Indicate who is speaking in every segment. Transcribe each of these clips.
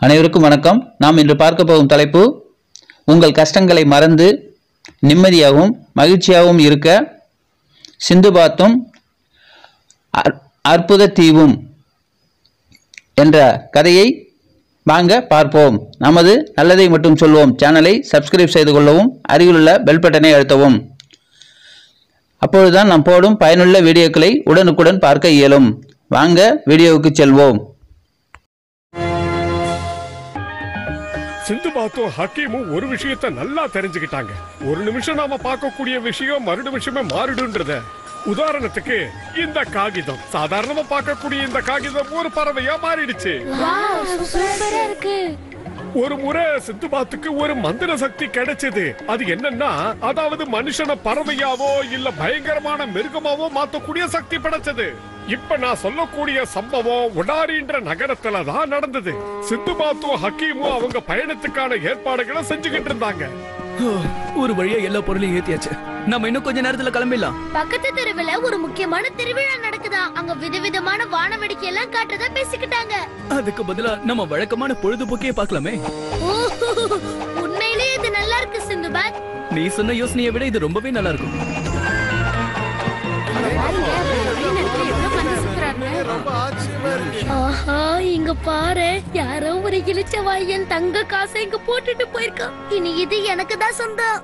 Speaker 1: அனைவருக்கும் வணக்கம் நாம் இன்று பார்க்க போகும் தலைப்பு உங்கள் கஷ்டங்களை மறந்து நிம்மதியாகவும் மகிழ்ச்சியாகவும் இருக்க சிந்து பாத்தும் அற்- அற்புத தீவும் என்ற கதையை வாங்க பார்ப்போம் நமது நல்லதை மட்டும் சொல்வோம் சேனலை சப்ஸ்கிரைப் செய்து கொள்ளவும் அருகிலுள்ள பெல் பட்டனை அழுத்தவும் அப்பொழுதுதான் நாம் போடும் பயனுள்ள வீடியோக்களை உடனுக்குடன் பார்க்க இயலும் வாங்க வீடியோவுக்கு செல்வோம்
Speaker 2: சிந்து பாத்தும் ஹக்கீமும் ஒரு விஷயத்த நல்லா தெரிஞ்சுக்கிட்டாங்க ஒரு நிமிஷம் நாம பார்க்கக்கூடிய விஷயம் மறு நிமிஷமே மாறிடுன்றத உதாரணத்துக்கு இந்த காகிதம் சாதாரணமா பார்க்கக்கூடிய இந்த காகிதம் ஒரு பறவையா மாறிடுச்சு
Speaker 3: வாவ் சூப்பரா இருக்கு
Speaker 2: ஒரு முறை சித்துபாத்துக்கு ஒரு மந்திர சக்தி கிடைச்சது அது என்னன்னா அதாவது மனுஷன பறவையாவோ இல்ல பயங்கரமான மிருகமாவோ மாத்தக்கூடிய சக்தி படைச்சது இப்ப நான் சொல்லக்கூடிய சம்பவம் உடாரின்ற நகரத்துல தான் நடந்தது சித்துபாத்தும் ஹக்கீமும் அவங்க பயணத்துக்கான ஏற்பாடுகளை செஞ்சுக்கிட்டு இருந்தாங்க
Speaker 4: ஒரு வழியா எல்லா பொருளையும் ஏத்தியாச்சு நம்ம இன்னும் கொஞ்ச நேரத்துல கிளம்பிடலாம்
Speaker 3: பக்கத்து தெருவுல ஒரு முக்கியமான திருவிழா நடக்குதா அங்க விதவிதமான வான வேடிக்கை எல்லாம் காட்டுறதா பேசிக்கிட்டாங்க
Speaker 4: அதுக்கு பதிலா நம்ம வழக்கமான பொழுதுபோக்கே பார்க்கலாமே
Speaker 3: ஓ, உண்மையிலேயே இது நல்லா இருக்கு சிந்துபாத்
Speaker 4: நீ சொன்ன யோசனையை விட இது ரொம்பவே நல்லா இருக்கும்
Speaker 3: ஆஹா இங்க பாரு யாரோ ஒரு இழிச்ச வாயன் தங்க காசை இங்க போட்டுட்டு போயிருக்கான் இனி இது எனக்கு தான் சொந்தம்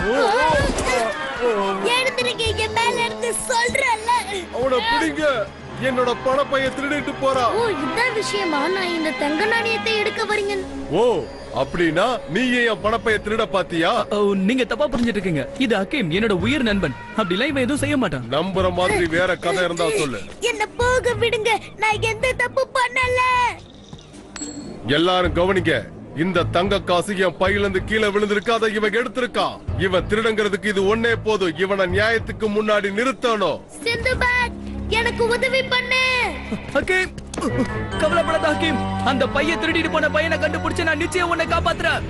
Speaker 3: எழுந்திருக்கீங்க மேல இருந்து சொல்றல
Speaker 2: அவனை பிடிங்க என்னோட பணப்பைய திருடிட்டு போறா
Speaker 3: ஓ இதான் விஷயமா நான் இந்த தங்க நாணயத்தை எடுக்க வரீங்க
Speaker 2: ஓ அப்படின்னா நீ என் பணப்பைய திருட பாத்தியா
Speaker 4: ஓ, நீங்க தப்பா புரிஞ்சிட்டு இருக்கீங்க இது அக்கீம் என்னோட உயிர் நண்பன் அப்படிலாம் இவன் எதுவும் செய்ய மாட்டான்
Speaker 2: நம்புற மாதிரி வேற கதை இருந்தா சொல்லு
Speaker 3: என்ன போக விடுங்க நான் எந்த தப்பு பண்ணல
Speaker 2: எல்லாரும் கவனிங்க இந்த தங்க காசு என் பையில இருந்து கீழே விழுந்திருக்கு அதை இவன் எடுத்திருக்கான் இவன் திருடங்கிறதுக்கு இது ஒன்னே போதும் இவனை நியாயத்துக்கு முன்னாடி நிறுத்தணும்
Speaker 3: சிந்துபாத் எனக்கு உதவி பண்ணு
Speaker 4: அக்கீம் கவலைப்படாத அக்கீம் அந்த பைய திருடிட்டு போன பையனை கண்டுபிடிச்சு நான் நிச்சயம் உன்னை காப்பாத்துறேன்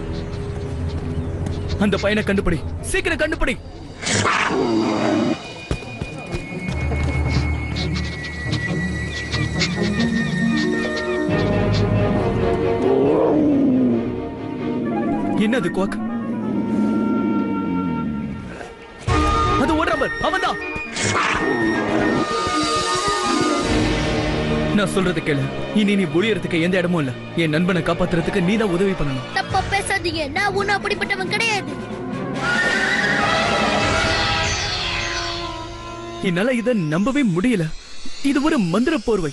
Speaker 4: அந்த பையனை கண்டுபிடி சீக்கிரம் கண்டுபிடி என்னது குவாக் அது ஓடுறவர் அவன்தான் நான் சொல்றது கேளு இனி நீ ஒளியறதுக்கு எந்த இடமும் இல்ல என் நண்பனை காப்பாத்துறதுக்கு நீ தான் உதவி பண்ணணும்
Speaker 3: தப்பா பேசாதீங்க நான் ஒன்னும் அப்படிப்பட்டவன் கிடையாது
Speaker 4: என்னால இத நம்பவே முடியல இது ஒரு மந்திர போர்வை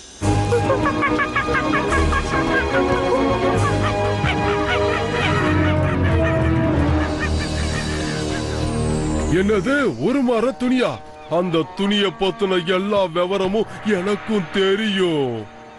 Speaker 2: என்னது ஒரு மர துணியா அந்த துணிய பத்தின எல்லா விவரமும் எனக்கும் தெரியும்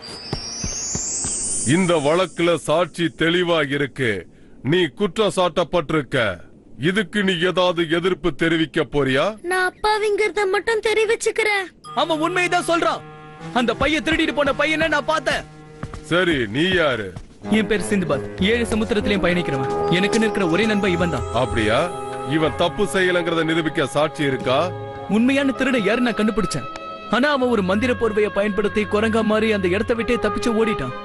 Speaker 2: இந்த வழக்குல சாட்சி தெளிவா இருக்கு நீ குற்றம் சாட்டப்பட்டிருக்க இதுக்கு நீ ஏதாவது எதிர்ப்பு தெரிவிக்க போறியா
Speaker 3: நான் அப்பாவிங்கிறத மட்டும் தெரிவிச்சுக்கிறேன்
Speaker 4: அவன் உண்மையதான் சொல்றான் அந்த பைய திருடிட்டு போன பையனை நான் பார்த்தேன்
Speaker 2: சரி நீ யாரு
Speaker 4: என் பேர் சிந்துபாத் ஏழு சமுத்திரத்திலையும் பயணிக்கிறவன் எனக்குன்னு இருக்கிற ஒரே நண்பன் இவன் தான்
Speaker 2: அப்படியா இவன் தப்பு செய்யலங்கிறத நிரூபிக்க சாட்சி இருக்கா
Speaker 4: உண்மையான திருட யாரு நான் கண்டுபிடிச்சேன் ஆனா அவன் ஒரு மந்திர போர்வையை பயன்படுத்தி குரங்கா மாறி அந்த இடத்தை விட்டே தப்பிச்சு ஓடிட்டான்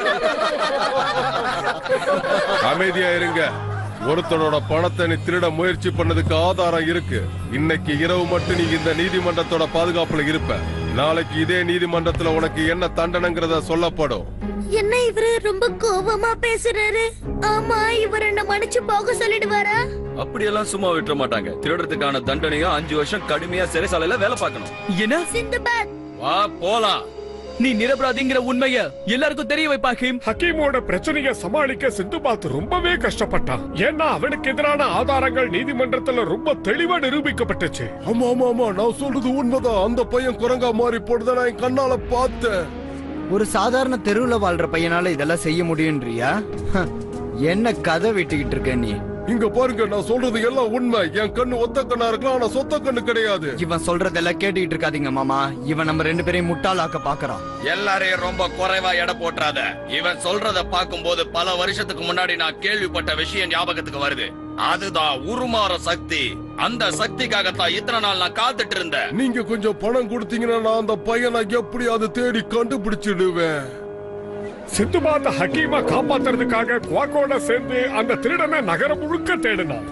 Speaker 2: அமைதியா இருங்க ஒருத்தனோட பணத்தை நீ திருட முயற்சி பண்ணதுக்கு ஆதாரம் இருக்கு இன்னைக்கு இரவு மட்டும் நீ இந்த நீதிமன்றத்தோட பாதுகாப்புல இருப்ப நாளைக்கு இதே நீதிமன்றத்துல உனக்கு என்ன தண்டனைங்கிறத சொல்லப்படும்
Speaker 3: என்ன இவரு ரொம்ப கோபமா பேசுறாரு ஆமா இவர் என்ன மன்னிச்சு போக சொல்லிடுவாரா
Speaker 5: அப்படியெல்லாம் சும்மா விட்டுற மாட்டாங்க திருடுறதுக்கான தண்டனையும் அஞ்சு வருஷம் கடுமையா சிறைசாலையில வேலை பார்க்கணும்
Speaker 4: என்ன
Speaker 3: சிந்துபாத்
Speaker 5: வா போலாம்
Speaker 4: நீ நிரபராதிங்கிற உண்மைய எல்லாருக்கும் தெரிய வைப்பா ஹீம்
Speaker 2: ஹக்கீமோட பிரச்சனைய சமாளிக்க சிந்துபாத் ரொம்பவே கஷ்டப்பட்டான் ஏன்னா அவனுக்கு எதிரான ஆதாரங்கள் நீதிமன்றத்துல ரொம்ப தெளிவா நிரூபிக்கப்பட்டுச்சு ஆமா ஆமா ஆமா நான் சொல்றது உண்மைதான் அந்த பையன் குரங்கா மாறி போடுறத நான் என் கண்ணால பார்த்தேன்
Speaker 6: ஒரு சாதாரண தெருவுல வாழ்ற பையனால இதெல்லாம் செய்ய முடியும்ன்றியா ஹ, என்ன கதை விட்டுக்கிட்டு இருக்க நீ
Speaker 2: இங்க பாருங்க நான் சொல்றது எல்லாம் உண்மை என் கண்ணு ஒத்த கண்ணா இருக்கலாம் ஆனா சொத்த கண்ணு கிடையாது
Speaker 6: இவன் சொல்றதெல்லாம் கேட்டுக்கிட்டு இருக்காதீங்க மாமா இவன் நம்ம ரெண்டு பேரையும் முட்டாளாக்க பாக்குறான்
Speaker 5: எல்லாரையும் ரொம்ப குறைவா எடை போட்டுறாத இவன் சொல்றத பார்க்கும்போது பல வருஷத்துக்கு முன்னாடி நான் கேள்விப்பட்ட விஷயம் ஞாபகத்துக்கு வருது அதுதான் உருமாற சக்தி அந்த சக்திக்காகத்தான் இத்தனை நாள் நான் காத்துட்டு இருந்தேன்
Speaker 2: நீங்க கொஞ்சம் பணம் கொடுத்தீங்கன்னா நான் அந்த பையனை எப்படியாவது தேடி கண்டுபிடிச்சிடுவேன் சிந்துபாத் ஹக்கீமா காப்பாத்துறதுக்காக குவாக்கோட சேர்ந்து அந்த திருடனை நகரம் முழுக்க தேடினான்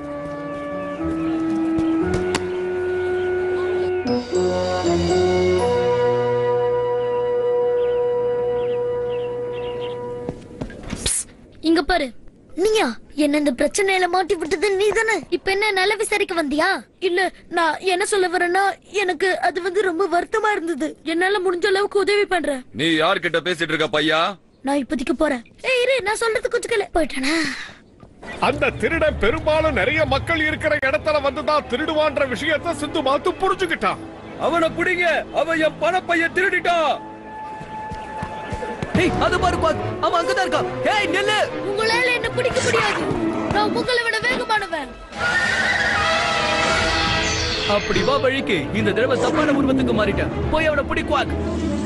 Speaker 3: இங்க பாரு நீயா என்ன இந்த பிரச்சனையில மாட்டி விட்டது நீ தானே இப்ப என்ன நல்ல விசாரிக்க வந்தியா இல்ல நான் என்ன சொல்ல வரேன்னா எனக்கு அது வந்து ரொம்ப வருத்தமா இருந்தது என்னால முடிஞ்ச அளவுக்கு உதவி பண்றேன்
Speaker 5: நீ யார்கிட்ட பேசிட்டு இருக்க பையா
Speaker 3: நான் இப்போதைக்கு போறேன் ஏய் இரு நான் சொல்றது கொஞ்சம் கேளு போயிட்டானா
Speaker 2: அந்த திருடன் பெரும்பாலும் நிறைய மக்கள் இருக்கிற இடத்துல வந்துதான் திருடுவான்ற விஷயத்த சிந்து மாத்து புரிஞ்சுக்கிட்டான்
Speaker 5: அவனை பிடிங்க அவன் என் பணப்பைய திருடிட்டான்
Speaker 4: ஏய் அது பாரு குவாக் அவன் அங்கதான் இருக்கான் ஏய் நில்லு
Speaker 3: உங்களால என்ன பிடிக்க முடியாது நான் உங்களை விட வேகமானவன்
Speaker 4: அப்படி வா வழிக்கு இந்த தடவை தப்பான உருவத்துக்கு மாறிட்டேன் போய் அவனை பிடி குவாக்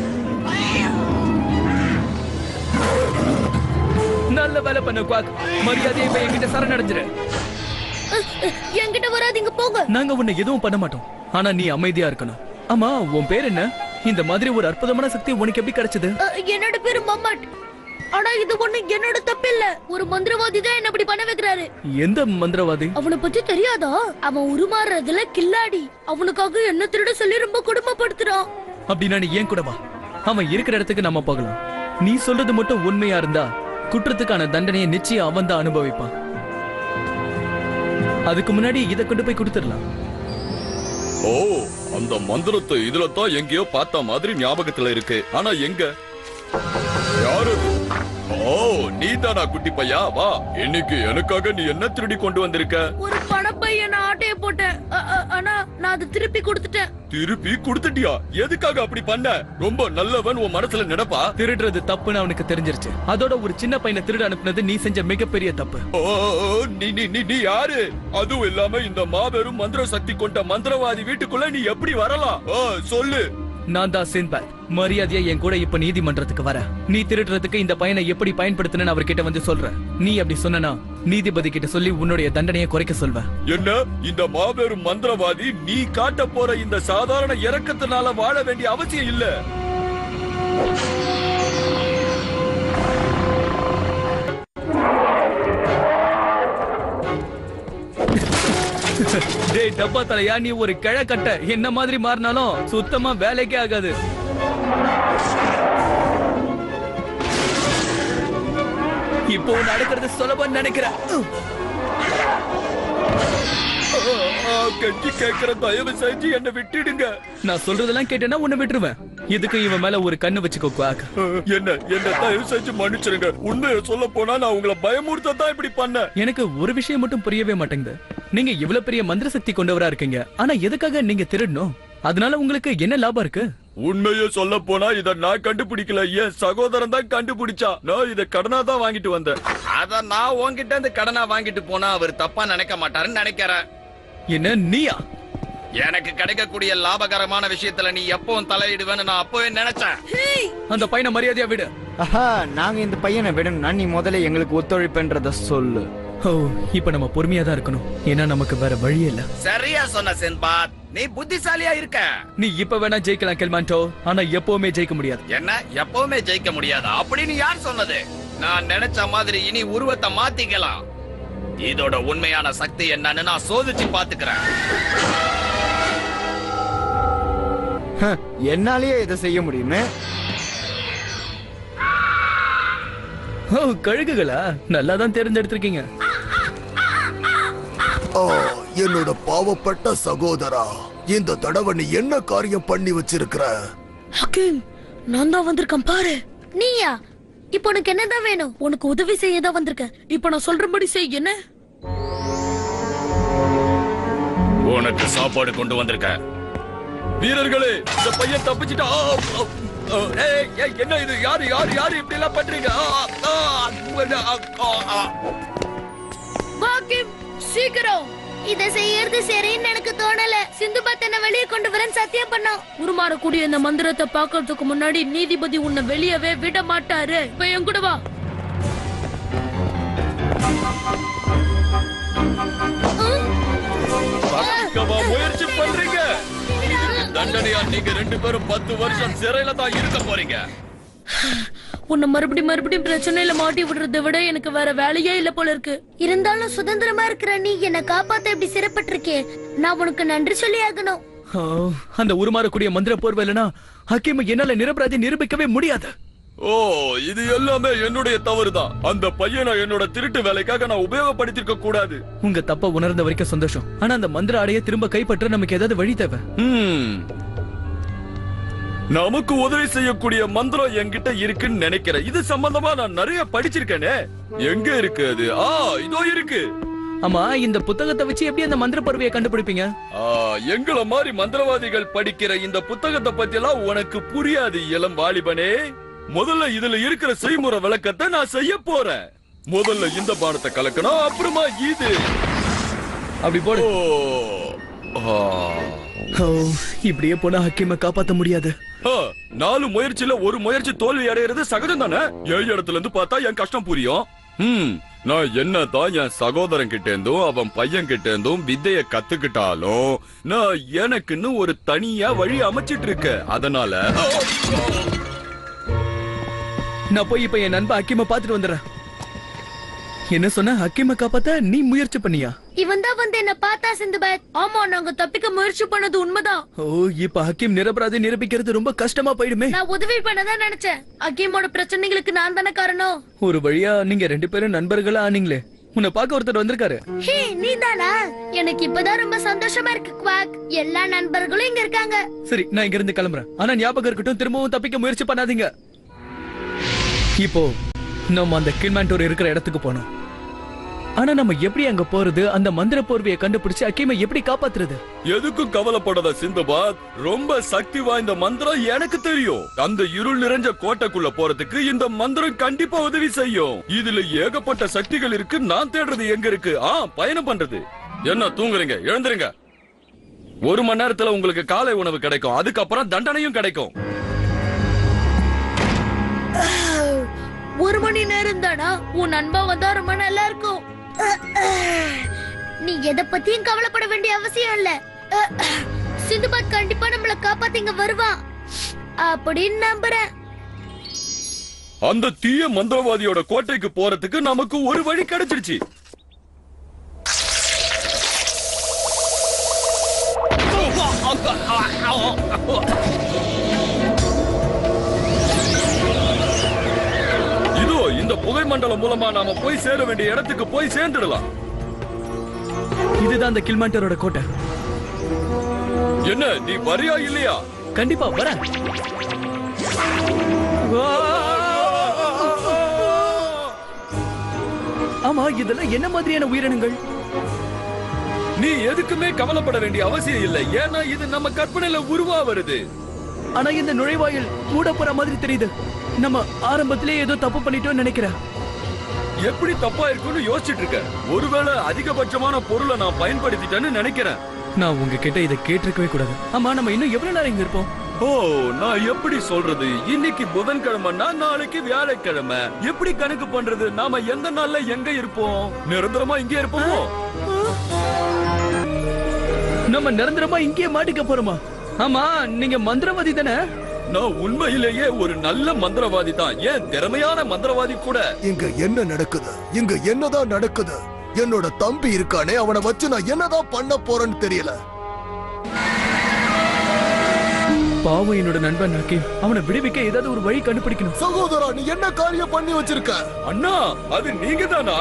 Speaker 4: நல்ல வேலை பண்ண குவாக் மரியாதையை இப்ப என்கிட்ட சரணடைஞ்சிரு
Speaker 3: அஹ், அஹ், என்கிட்ட வராதீங்க போங்க
Speaker 4: நாங்க உன்னை எதுவும் பண்ண மாட்டோம் ஆனா நீ அமைதியா இருக்கணும் ஆமா உன் பேர் என்ன இந்த மாதிரி ஒரு அற்புதமான சக்தி உனக்கு எப்படி கிடைச்சது
Speaker 3: அஹ், என்னோட பேரு மம்மாட் ஆனா இது ஒண்ணு என்னோட தப்பு இல்ல ஒரு மந்திரவாதி தான் என்ன இப்படி பண்ண வைக்கிறாரு
Speaker 4: எந்த மந்திரவாதி
Speaker 3: அவனை பத்தி தெரியாதா அவன் உருமாறுறதுல கில்லாடி அவனுக்காக என்ன திருட சொல்லி ரொம்ப கொடுமைப்படுத்துறான்
Speaker 4: அப்படின்னா நீ ஏன் கூட வா அவன் இருக்கிற இடத்துக்கு நம்ம போகலாம் நீ சொல்றது மட்டும் உண்மையா இருந்தா குற்றத்துக்கான தண்டனையை நிச்சயம் அவன் தான் அனுபவிப்பான் அதுக்கு முன்னாடி இதை கொண்டு போய் கொடுத்துடலாம்
Speaker 5: ஓ அந்த மந்திரத்தை இதுல தான் எங்கேயோ பார்த்த மாதிரி ஞாபகத்துல இருக்கு ஆனா எங்க யாரு அது? ஓ நீதானா குட்டி பையா வா இன்னைக்கு எனக்காக நீ என்ன திருடி கொண்டு வந்திருக்க
Speaker 3: ஒரு பணப்பைய நான் ஆட்டைய போட்டேன் அ- அ- ஆனா நான் அதை திருப்பி கொடுத்துட்டேன்
Speaker 5: திருப்பி கொடுத்துட்டியா எதுக்காக அப்படி பண்ண ரொம்ப நல்லவன் உன் மனசுல நினைப்பா
Speaker 4: திருடுறது தப்புன்னு அவனுக்கு தெரிஞ்சிருச்சு அதோட ஒரு சின்ன பையனை திருட அனுப்புனது நீ செஞ்ச மிகப்பெரிய தப்பு
Speaker 5: ஓ நீ நீ நீ நீ யாரு அதுவும் இல்லாம இந்த மாபெரும் மந்திர சக்தி கொண்ட மந்திரவாதி வீட்டுக்குள்ள நீ எப்படி வரலாம் ஓ, சொல்லு
Speaker 4: நான் தான் சின்பேட் மரியாதையா என் கூட இப்ப நீதிமன்றத்துக்கு வர நீ திருடுறதுக்கு இந்த பையனை எப்படி பயன்படுத்தணும்னு அவர்கிட்ட வந்து சொல்ற நீ அப்படி சொன்னா நீதிபதி கிட்ட சொல்லி உன்னுடைய தண்டனையை குறைக்க சொல்வேன்
Speaker 5: என்ன இந்த மாபெரும் மந்திரவாதி நீ காட்ட போற இந்த சாதாரண இறக்கத்தினால வாழ வேண்டிய அவசியம் இல்ல
Speaker 4: டேய் டப்பா தலையா நீ ஒரு கிழக்கட்ட என்ன மாதிரி மாறினாலும் சுத்தமா வேலைக்கே ஆகாது இப்போ நடக்கிறது சுலபம் நினைக்கிறேன்
Speaker 5: ஆ, கெஞ்சி கேட்கிற தயவு செஞ்சு என்ன விட்டுடுங்க
Speaker 4: நான் சொல்றதெல்லாம் கேட்டேன்னா உன்னை விட்டுருவேன் இதுக்கு இவன் மேல ஒரு கண்ணு வச்சுக்கோ குவாக்
Speaker 5: ஆ, என்ன என்ன தயவு செஞ்சு மன்னிச்சிருங்க உண்மையை சொல்ல போனா நான் உங்களை பயமுறுத்த தான் இப்படி பண்ணேன்
Speaker 4: எனக்கு ஒரு விஷயம் மட்டும் புரியவே மாட்டேங்குது நீங்க இவ்வளவு பெரிய மந்திர சக்தி கொண்டவரா இருக்கீங்க ஆனா எதுக்காக நீங்க திருடணும் அதனால உங்களுக்கு என்ன லாபம் இருக்கு
Speaker 5: உண்மையை சொல்ல போனா இத நான் கண்டுபிடிக்கல என் சகோதரன் தான் கண்டுபிடிச்சா நான் இத கடனா தான் வாங்கிட்டு வந்தேன் அத நான் உன்கிட்ட இருந்து கடனா வாங்கிட்டு போனா அவர் தப்பா நினைக்க மாட்டாருன்னு நினைக்கிறேன்
Speaker 4: என்ன நீயா
Speaker 5: எனக்கு கிடைக்கக்கூடிய லாபகரமான விஷயத்துல நீ எப்பவும் தலையிடுவேன்னு நான் அப்பவே நினைச்சேன்
Speaker 4: அந்த பையனை மரியாதையா விடு
Speaker 6: ஆஹா நாங்க இந்த பையனை விடணும்னா நீ முதல்ல எங்களுக்கு ஒத்துழைப்புன்றத சொல்லு
Speaker 4: ஓ இப்ப நம்ம பொறுமையா தான் இருக்கணும் ஏன்னா நமக்கு வேற வழியே இல்ல
Speaker 5: சரியா சொன்ன சென்பாத் நீ புத்திசாலியா இருக்க
Speaker 4: நீ இப்ப வேணா ஜெயிக்கலாம் கெல்மாண்டோ ஆனா எப்பவுமே ஜெயிக்க முடியாது
Speaker 5: என்ன எப்பவுமே ஜெயிக்க முடியாதா அப்படின்னு யார் சொன்னது நான் நினைச்ச மாதிரி இனி உருவத்தை மாத்திக்கலாம் இதோட உண்மையான சக்தி என்னன்னு நான் சோதிச்சு பாத்துக்கிறேன்
Speaker 6: ஹ, என்னாலயே இதை செய்ய முடியுமே
Speaker 4: ஓ கழுகுகளா நல்லா தான் தேர்ந்தெடுத்திருக்கீங்க
Speaker 7: ஆ, என்னோட பாவப்பட்ட சகோதரா இந்த தடவை நீ என்ன காரியம் பண்ணி வச்சிருக்கிற
Speaker 3: ஹக்கீம் நான் தான் வந்திருக்கேன் பாரு நீயா இப்போ உனக்கு என்னதான் வேணும் உனக்கு உதவி செய்ய தான் வந்திருக்கேன் இப்போ நான் சொல்றபடி செய் என்ன
Speaker 5: உனக்கு சாப்பாடு கொண்டு வந்திருக்க வீரர்களே இந்த பையன் தப்பிச்சிட்டா ஆ, ஆ, ஆ, ஏய், ஏய், என்ன இது யாரு யாரு யாரு இப்படி எல்லாம் பண்றீங்க ஆ, ஆ, ஆ, ஆ, ஆ.
Speaker 3: ஹக்கீம் சீக்கிரம் இத செய்யறது சரின்னு எனக்கு தோணல சிந்துபாத் என்ன வெளியே கொண்டு வரேன் சத்தியம் பண்ணோம் உருமாறக்கூடிய இந்த மந்திரத்தை பாக்குறதுக்கு முன்னாடி நீதிபதி உன்னை வெளியவே விட மாட்டாரு இப்ப என் கூட வா
Speaker 5: தப்பிக்கவா முயற்சி பண்றீங்க இதுக்கு தண்டனையா நீங்க ரெண்டு பேரும் பத்து வருஷம் சிறையில தான் இருக்க போறீங்க
Speaker 3: உன்னை மறுபடியும் மறுபடியும் பிரச்சனையில மாட்டி விடுறதை விட எனக்கு வேற வேலையே இல்ல போல இருக்கு இருந்தாலும் சுதந்திரமா இருக்கிற நீ என்னை காப்பாத்த இப்படி சிறப்பட்டிருக்கே நான் உனக்கு நன்றி சொல்லி ஆகணும்
Speaker 4: ஆ, அந்த உருமாறக்கூடிய மந்திர போர்வை இல்லனா ஹக்கீம் என்னால நிரபராதி நிரூபிக்கவே முடியாது
Speaker 5: ஓ இது எல்லாமே என்னுடைய தவறுதான் அந்த பையனை என்னோட திருட்டு வேலைக்காக நான் உபயோகப்படுத்திருக்க கூடாது
Speaker 4: உங்க தப்ப உணர்ந்த வரைக்கும் சந்தோஷம் ஆனா அந்த மந்திர ஆடையை திரும்ப கைப்பற்ற நமக்கு ஏதாவது வழி தேவை
Speaker 5: ஹம். நமக்கு உதவி செய்யக்கூடிய மந்திரம் என்கிட்ட இருக்குன்னு நினைக்கிறேன் இது சம்பந்தமா நான் நிறைய படிச்சிருக்கேனே எங்க இருக்கு அது ஆ இதோ இருக்கு
Speaker 4: ஆமா இந்த புத்தகத்தை வச்சு எப்படி அந்த மந்திர போர்வையை கண்டுபிடிப்பீங்க
Speaker 5: ஆ, எங்கள மாதிரி மந்திரவாதிகள் படிக்கிற இந்த புத்தகத்தை பத்தி எல்லாம் உனக்கு புரியாது இளம் வாலிபனே முதல்ல இதுல இருக்கிற செய்முறை விளக்கத்தை நான் செய்ய போறேன் முதல்ல இந்த பானத்தை கலக்கணும் அப்புறமா இது
Speaker 4: அப்படி போடு
Speaker 5: ஓ ஆ.
Speaker 4: ஓ, இப்படியே போனா ஹக்கீமை காப்பாத்த முடியாது
Speaker 5: ஆ, நாலு முயற்சியில ஒரு முயற்சி தோல்வி அடையிறது சகஜம் தானே ஏழு இடத்துல இருந்து பார்த்தா என் கஷ்டம் புரியும் ம் நான் என்னதான் என் சகோதரன் கிட்ட இருந்தும் அவன் பையன் கிட்ட இருந்தும் வித்தைய கத்துக்கிட்டாலும் நான் எனக்குன்னு ஒரு தனியா வழி அமைச்சிட்டு இருக்கேன் அதனால
Speaker 4: நான் போய் இப்ப என் நண்பன் ஹக்கீமை பாத்துட்டு வந்துடுறேன் என்ன சொன்ன ஹக்கீமை காப்பாத்த நீ முயற்சி பண்ணியா
Speaker 3: இவன் தான் வந்து என்ன பார்த்தா சிந்துபாத் ஆமா நாங்க தப்பிக்க முயற்சி பண்ணது உண்மைதான்
Speaker 4: ஓ இப்ப ஹக்கீம் நிரபராதி நிரூபிக்கிறது ரொம்ப கஷ்டமா போயிடுமே
Speaker 3: நான் உதவி பண்ணதான் நினைச்சேன் அக்கீமோட பிரச்சனைகளுக்கு நான் தானே காரணம்
Speaker 4: ஒரு வழியா நீங்க ரெண்டு பேரும் நண்பர்களா ஆனீங்களே உன்னை பார்க்க ஒருத்தர் வந்திருக்காரு
Speaker 3: ஹே நீதானா எனக்கு இப்பதான் ரொம்ப சந்தோஷமா இருக்கு குவாக் எல்லா நண்பர்களும் இங்க இருக்காங்க
Speaker 4: சரி நான் இங்க இருந்து கிளம்புறேன் ஆனா ஞாபகம் இருக்கட்டும் திரும்பவும் தப்பிக்க முயற்சி பண்ணாதீங்க இப்போ நம்ம அந்த கில்மேண்டோர் இருக்கிற இடத்துக்கு போனோம் ஆனா நம்ம எப்படி அங்க போறது அந்த மந்திர போர்வையை கண்டுபிடிச்சு அக்கீமை எப்படி காப்பாத்துறது
Speaker 5: எதுக்கும் கவலைப்படாத சிந்துபாத் ரொம்ப சக்தி வாய்ந்த மந்திரம் எனக்கு தெரியும் அந்த இருள் நிறைஞ்ச கோட்டைக்குள்ள போறதுக்கு இந்த மந்திரம் கண்டிப்பா உதவி செய்யும் இதுல ஏகப்பட்ட சக்திகள் இருக்கு நான் தேடுறது எங்க இருக்கு ஆ பயணம் பண்றது என்ன தூங்குறீங்க எழுந்துருங்க ஒரு மணி நேரத்துல உங்களுக்கு காலை உணவு கிடைக்கும் அதுக்கப்புறம் தண்டனையும் கிடைக்கும்
Speaker 3: ஒரு மணி நேரம் தானா உன் நண்பா வந்தா ரொம்ப நல்லா இருக்கும் நீ எதை பத்தியும் கவலைப்பட வேண்டிய அவசியம் இல்ல சிந்துபாத் கண்டிப்பா நம்மள காப்பாத்த இங்க வருவான் அப்படின்னு நம்புறேன்
Speaker 5: அந்த தீய மந்திரவாதியோட கோட்டைக்கு போறதுக்கு நமக்கு ஒரு வழி கிடைச்சிருச்சு இதோ இந்த புகை மண்டலம் மூலமா நாம போய் சேர வேண்டிய இடத்துக்கு போய் சேர்ந்துடலாம்
Speaker 4: இதுதான் அந்த கில்மேண்டரோட கோட்டை
Speaker 5: என்ன நீ வரியா இல்லையா
Speaker 4: கண்டிப்பா வரேன் ஆமா இதெல்லாம் என்ன மாதிரியான உயிரினங்கள்
Speaker 5: நீ எதுக்குமே கவலைப்பட வேண்டிய அவசியம் இல்லை ஏன்னா இது நம்ம கற்பனையில உருவா வருது
Speaker 4: ஆனா இந்த நுழைவாயில் மூட போற மாதிரி தெரியுது நம்ம ஆரம்பத்திலே ஏதோ தப்பு பண்ணிட்டோம்னு நினைக்கிறேன்
Speaker 5: எப்படி தப்பா இருக்குன்னு யோசிச்சுட்டு இருக்க ஒருவேளை அதிகபட்சமான பொருளை நான் பயன்படுத்திட்டேன்னு நினைக்கிறேன்
Speaker 4: நான் உங்ககிட்ட இதை கேட்டிருக்கவே கூடாது ஆமா நம்ம இன்னும் எவ்வளவு நேரம் இங்க இருப்போம்
Speaker 5: ஓ நான் எப்படி சொல்றது இன்னைக்கு புதன்கிழமைனா நாளைக்கு வியாழக்கிழமை எப்படி கணக்கு பண்றது நாம எந்த நாள்ல எங்க இருப்போம் நிரந்தரமா இங்கே இருப்போமோ
Speaker 4: நம்ம நிரந்தரமா இங்கேயே மாட்டிக்க போறோமா ஆமா நீங்க மந்திரவாதி தானே
Speaker 5: நான் உண்மையிலேயே ஒரு நல்ல மந்திரவாதி தான் ஏன் திறமையான மந்திரவாதி கூட
Speaker 7: இங்க என்ன நடக்குது இங்க என்னதான் நடக்குது என்னோட தம்பி இருக்கானே அவனை வச்சு நான் என்னதான் பண்ண போறேன்னு தெரியல
Speaker 4: பாவம் என்னோட நண்பன் ஹக்கீம் அவனை விடுவிக்க ஏதாவது ஒரு வழி கண்டுபிடிக்கணும்
Speaker 7: சகோதரா நீ என்ன காரியம் பண்ணி வச்சிருக்க
Speaker 5: அண்ணா அது நீங்க தானா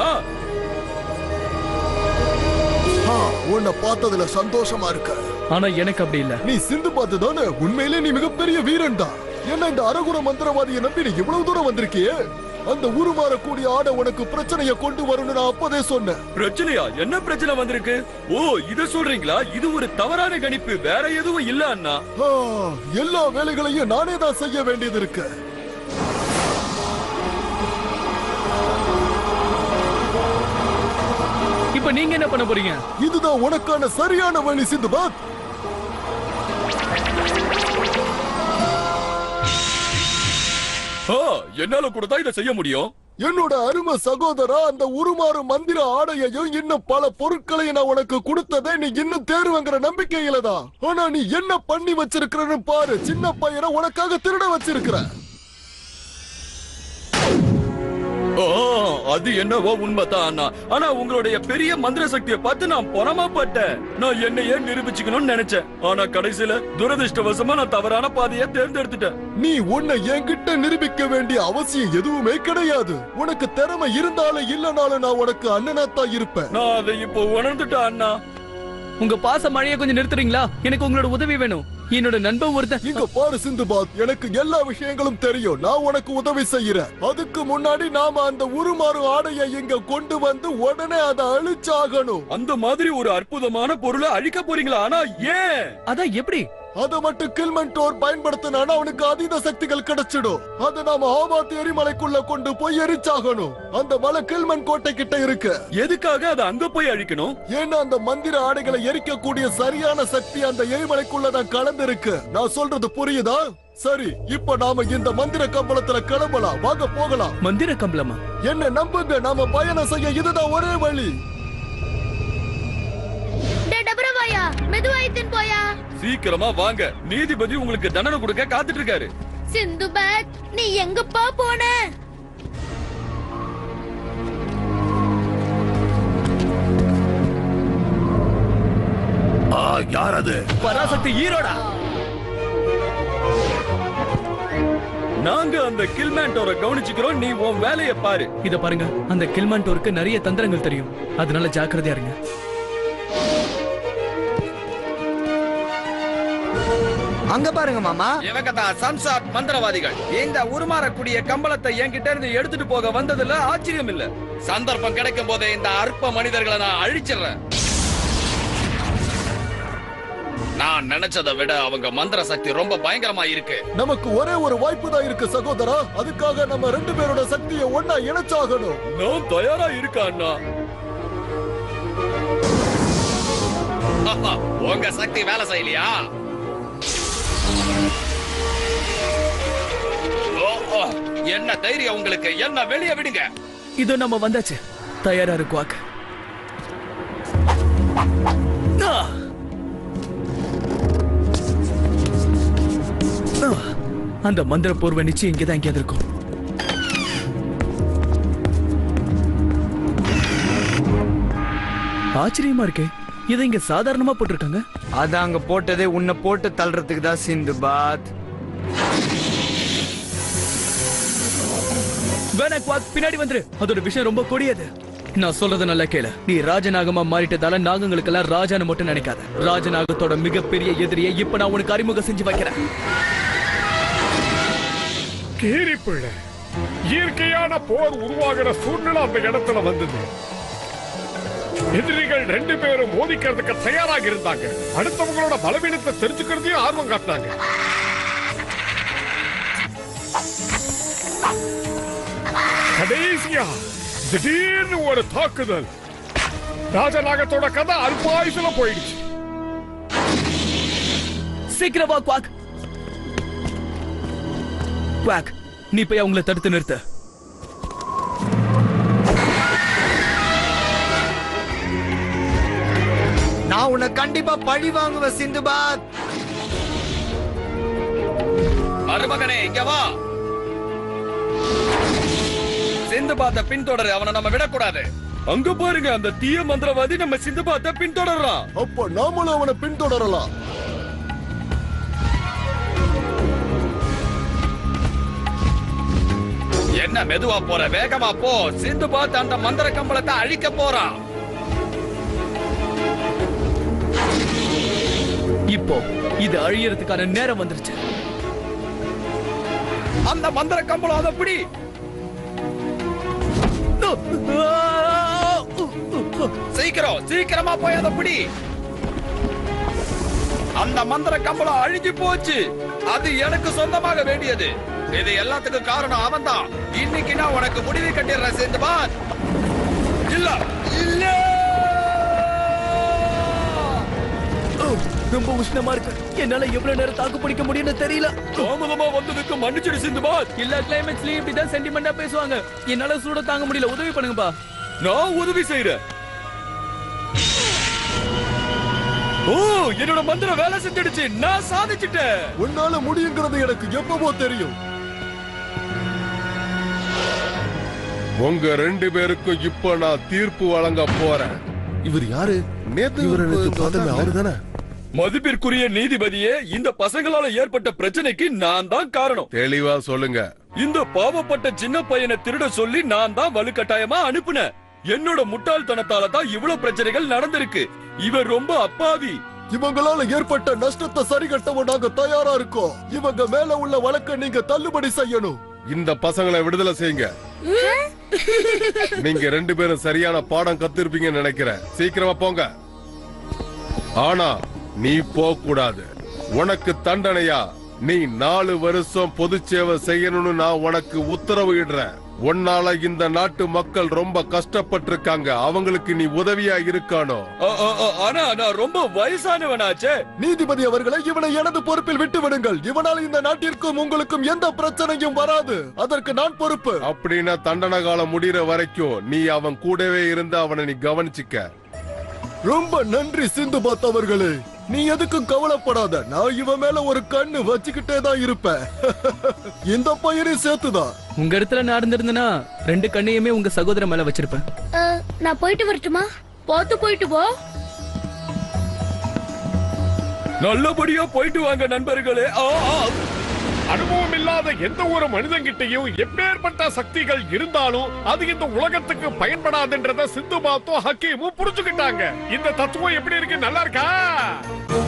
Speaker 7: ஆ, உன்னை பார்த்ததுல சந்தோஷமா இருக்க
Speaker 4: ஆனா எனக்கு அப்படி இல்ல
Speaker 7: நீ சிந்து பார்த்து தானே உண்மையிலே நீ மிகப்பெரிய வீரன் தான் என்ன இந்த அரகுண மந்திரவாதியை நம்பி நீ இவ்வளவு தூரம் வந்திருக்கியே அந்த உருமாறக்கூடிய ஆடை உனக்கு பிரச்சனைய கொண்டு வரும்னு நான் அப்பதே சொன்னேன்
Speaker 5: பிரச்சனையா என்ன பிரச்சனை வந்திருக்கு ஓ இத சொல்றீங்களா இது ஒரு தவறான கணிப்பு வேற எதுவும் இல்ல அண்ணா
Speaker 7: ஆ, எல்லா வேலைகளையும் நானே தான் செய்ய வேண்டியது இருக்கு
Speaker 4: இப்ப நீங்க என்ன பண்ண போறீங்க
Speaker 7: இதுதான் உனக்கான சரியான வழி சிந்துபாத்
Speaker 5: ஆ, என்னால கூட தான் இதை செய்ய முடியும்
Speaker 7: என்னோட அருமை சகோதரா அந்த உருமாறு மந்திர ஆடையையும் இன்னும் பல பொருட்களையும் நான் உனக்கு கொடுத்ததே நீ இன்னும் தேர்வுங்கிற நம்பிக்கையில தான் ஆனா நீ என்ன பண்ணி வச்சிருக்கிறன்னு பாரு சின்ன பையனை உனக்காக திருட வச்சிருக்கிற
Speaker 5: ஓ அது என்னவோ உண்மைதான் அண்ணா ஆனா உங்களுடைய பெரிய மந்திர சக்தியை பார்த்து நான் பொறாமப்பட்டேன் நான் என்னையே நிரூபிச்சுக்கணும்னு நினைச்சேன் ஆனா கடைசியில துரதிருஷ்டவசமா நான் தவறான பாதையை தேர்ந்தெடுத்துட்டேன்
Speaker 7: நீ உன்னை என்கிட்ட நிரூபிக்க வேண்டிய அவசியம் எதுவுமே கிடையாது உனக்கு திறமை இருந்தாலும் இல்லனாலும் நான் உனக்கு அண்ணனாத்தான் இருப்பேன்
Speaker 5: நான் அதை இப்போ உணர்ந்துட்டேன் அண்ணா
Speaker 4: உங்க பாச மழையை கொஞ்சம் நிறுத்துறீங்களா எனக்கு உங்களோட உதவி வேணும் என்னோட நண்பன் ஒருத்தன்
Speaker 7: இங்க பாரு சிந்துபாத் எனக்கு எல்லா விஷயங்களும் தெரியும் நான் உனக்கு உதவி செய்யறேன் அதுக்கு முன்னாடி நாம அந்த உருமாறு ஆடையை இங்க கொண்டு வந்து உடனே அதை அழிச்சாகணும்
Speaker 5: அந்த மாதிரி ஒரு அற்புதமான பொருளை அழிக்க போறீங்களா ஆனா ஏன்
Speaker 4: அதான் எப்படி
Speaker 7: அதை மட்டும் கில்மென்டோர் பயன்படுத்தினானா அவனுக்கு அதீத சக்திகள் கிடைச்சிடும் அதை நாம ஆபாத் எரிமலைக்குள்ள கொண்டு போய் எரிச்சாகணும் அந்த மலை கில்மன் கோட்டை கிட்ட இருக்கு
Speaker 5: எதுக்காக அதை அங்க போய் அழிக்கணும்
Speaker 7: ஏன்னா அந்த மந்திர ஆடைகளை எரிக்கக்கூடிய சரியான சக்தி அந்த எரிமலைக்குள்ளதான் கலந்து இருக்கு நான் சொல்றது புரியுதா சரி இப்ப நாம இந்த மந்திர கம்பளத்துல கிளம்பலாம் வாங்க போகலாம்
Speaker 4: மந்திர கம்பளமா
Speaker 7: என்ன நம்புங்க நாம பயணம் செய்ய இதுதான் ஒரே வழி
Speaker 3: டே டபரவாயா மெதுவாயித்தின் போயா
Speaker 5: சீக்கிரமா வாங்க நீதிபதி உங்களுக்கு தண்டனை கொடுக்க காத்துட்டு இருக்காரு
Speaker 3: சிந்து பேக் நீ எங்கப்பா போன
Speaker 2: யார் அது
Speaker 4: பராசக்தி ஈரோடா
Speaker 5: நாங்க அந்த கில்மேண்டோரை கவனிச்சுக்கிறோம் நீ உன் வேலையை பாரு
Speaker 4: இத பாருங்க அந்த கில்மான்டோருக்கு நிறைய தந்திரங்கள் தெரியும் அதனால ஜாக்கிரதையா இருங்க
Speaker 6: அங்க பாருங்க மாமா
Speaker 5: இவங்க தான் சன்சாட் மந்திரவாதிகள் இந்த உருமாறக்கூடிய கம்பளத்தை என்கிட்ட இருந்து எடுத்துட்டு போக வந்ததுல ஆச்சரியம் இல்ல சந்தர்ப்பம் கிடைக்கும் போதே இந்த அற்ப மனிதர்களை நான் அழிச்சிடுறேன் நான் நினைச்சதை விட அவங்க மந்திர சக்தி ரொம்ப பயங்கரமா இருக்கு
Speaker 7: நமக்கு ஒரே ஒரு வாய்ப்பு தான் இருக்கு சகோதரா அதுக்காக நம்ம ரெண்டு பேரோட சக்தியை ஒன்னா இணைச்சாகணும்
Speaker 5: நான் தயாரா இருக்கா அண்ணா உங்க சக்தி வேலை செய்யலையா ஓ, ஓ, என்ன தைரியம் உங்களுக்கு என்ன வெளியே விடுங்க
Speaker 4: இதோ நம்ம வந்தாச்சு தயாரா இருக்குவாக்கு ஆ! ஆ! அந்த மந்திர போர்வை நிச்சயம் இங்கதான் எங்கேயாவது இருக்கும் ஆச்சரியமா இருக்கே இதை இங்க சாதாரணமா போட்டிருக்காங்க
Speaker 6: அது அங்க போட்டதே உன்னை போட்டு தள்ளுறதுக்கு தான் சிந்து பாத்
Speaker 4: வேணா குவாக் பின்னாடி வந்துரு அதோட விஷயம் ரொம்ப கொடியது நான் சொல்றத நல்லா கேளு நீ ராஜநாகமா மாறிட்டதால நாகங்களுக்கெல்லாம் ராஜான்னு மட்டும் நினைக்காத ராஜநாகத்தோட மிகப்பெரிய எதிரியை இப்ப நான் உனக்கு அறிமுகம் செஞ்சு வைக்கிறேன்
Speaker 2: கீரிப்பிள்ளை இயற்கையான போர் உருவாகிற சூழ்நிலை அந்த இடத்துல வந்தது எதிரிகள் ரெண்டு பேரும் மோதிக்கிறதுக்கு தயாராக இருந்தாங்க அடுத்தவங்களோட பலவீனத்தை தெரிஞ்சுக்கிறதையும் ஆர்வம் காட்டினாங்க கடைசியா திடீர்னு ஒரு தாக்குதல் ராஜநாகத்தோட கதை அல்பாயுசுல போயிடுச்சு
Speaker 4: சீக்கிரம் வா குவாக் குவாக் நீ போய் அவங்கள தடுத்து நிறுத்த
Speaker 6: நான் உன்னை கண்டிப்பா பழி வாங்குவேன் சிந்து பாத்
Speaker 5: மருமகனே இங்க வா சிந்து பாத்த பின்தொடரு அவனை நம்ம விடக்கூடாது அங்க பாருங்க அந்த தீய மந்திரவாதி நம்ம சிந்து பாத்த பின்தொடர்றான்
Speaker 7: அப்ப நாமளும் அவனை பின்தொடரலாம்
Speaker 5: என்ன மெதுவா போற வேகமா போ சிந்து பாத் அந்த மந்திர கம்பளத்தை அழிக்க போறான்
Speaker 4: இப்போ இது அழியறதுக்கான நேரம் வந்துருச்சு
Speaker 5: அந்த மந்திர கம்பளம் அதை பிடி சீக்கிரம் சீக்கிரமா போய் அதை பிடி அந்த மந்திர கம்பளம் அழிஞ்சு போச்சு அது எனக்கு சொந்தமாக வேண்டியது இது எல்லாத்துக்கும் காரணம் அவன்தான் இன்னைக்கு நான் உனக்கு முடிவு கட்டிடுறேன் சேர்ந்துபான் இல்ல இல்ல
Speaker 4: ரொம்ப உஷ்ணமா இருக்கு என்னால எவ்வளவு நேரம் தாக்கு பிடிக்க முடியும்னு தெரியல
Speaker 5: தாமதமா வந்ததுக்கு மன்னிச்சிடு சிந்துபாத்
Speaker 4: எல்லா கிளைமேக்ஸ்லயும் இப்படிதான் சென்டிமெண்டா பேசுவாங்க என்னால சூட தாங்க முடியல உதவி பண்ணுங்கப்பா
Speaker 5: நான் உதவி செய்யறேன் ஓ என்னோட மந்திரம் வேலை செஞ்சிடுச்சு நான் சாதிச்சிட்டேன்
Speaker 7: உன்னால முடியுங்கிறது எனக்கு எப்பவோ தெரியும்
Speaker 2: உங்க ரெண்டு பேருக்கும் இப்ப நான் தீர்ப்பு வழங்க போறேன்
Speaker 7: இவர் யாரு
Speaker 2: நேத்து
Speaker 7: இவரை நேத்து
Speaker 2: இப்ப
Speaker 7: பார்த்தோமே
Speaker 2: வந்தாங்க.
Speaker 7: அவரு தானே
Speaker 5: மதிப்பிற்குரிய நீதிபதியே இந்த பசங்களால ஏற்பட்ட பிரச்சனைக்கு நான் தான் காரணம்
Speaker 2: தெளிவா சொல்லுங்க
Speaker 5: இந்த பாவப்பட்ட சின்ன பையனை திருட சொல்லி நான் தான் வலுக்கட்டாயமா அனுப்புனேன் என்னோட முட்டாள்தனத்தால தான் இவ்வளவு பிரச்சனைகள் நடந்திருக்கு இவர் ரொம்ப அப்பாவி
Speaker 7: இவங்களால ஏற்பட்ட நஷ்டத்தை சரி கட்டவும் நாங்க தயாரா இருக்கோம் இவங்க மேல உள்ள வழக்கை நீங்க தள்ளுபடி செய்யணும்
Speaker 2: இந்த பசங்களை விடுதலை செய்யுங்க நீங்க ரெண்டு பேரும் சரியான பாடம் கத்திருப்பீங்கன்னு நினைக்கிறேன் சீக்கிரமா போங்க ஆனா நீ போக கூடாது உனக்கு தண்டனையா நீ நாலு வருஷம் பொது சேவை செய்யணும்னு நான் உனக்கு உத்தரவு இடுறேன் உன்னால இந்த நாட்டு மக்கள் ரொம்ப கஷ்டப்பட்டிருக்காங்க அவங்களுக்கு நீ உதவியா இருக்கானோ
Speaker 5: அ, அ, அ, ஆனா நான் ரொம்ப வயசானவனாச்சே
Speaker 7: நீதிபதி அவர்களை இவனை எனது பொறுப்பில் விட்டு விடுங்கள் இவனால் இந்த நாட்டிற்கும் உங்களுக்கும் எந்த பிரச்சனையும் வராது அதற்கு நான் பொறுப்பு
Speaker 2: அப்படின்னா தண்டனை காலம் முடியற வரைக்கும் நீ அவன் கூடவே இருந்து அவனை நீ கவனிச்சுக்க
Speaker 7: ரொம்ப நன்றி சிந்து அவர்களே நீ எதுக்கும் கவலைப்படாத நான் இவன் மேல ஒரு கண்ணு வச்சுக்கிட்டே தான் இருப்பேன் இந்த பையனையும் சேர்த்துதான்
Speaker 4: உங்க இடத்துல நான் இருந்திருந்தேன்னா ரெண்டு கண்ணையுமே உங்க சகோதரன் மேல வச்சிருப்பேன்
Speaker 3: அஹ், நான் போயிட்டு வரட்டுமா பார்த்து போயிட்டு போ
Speaker 5: நல்லபடியா போயிட்டு வாங்க நண்பர்களே ஆ, ஆ.
Speaker 2: அனுபவம் இல்லாத எந்த ஒரு மனிதன்கிட்டயும் எப்பேற்பட்ட சக்திகள் இருந்தாலும் அது இந்த உலகத்துக்கு பயன்படாதுன்றத சிந்து பாத்தும் ஹக்கீமும் புரிஞ்சுக்கிட்டாங்க இந்த தத்துவம் எப்படி இருக்கு நல்லா இருக்கா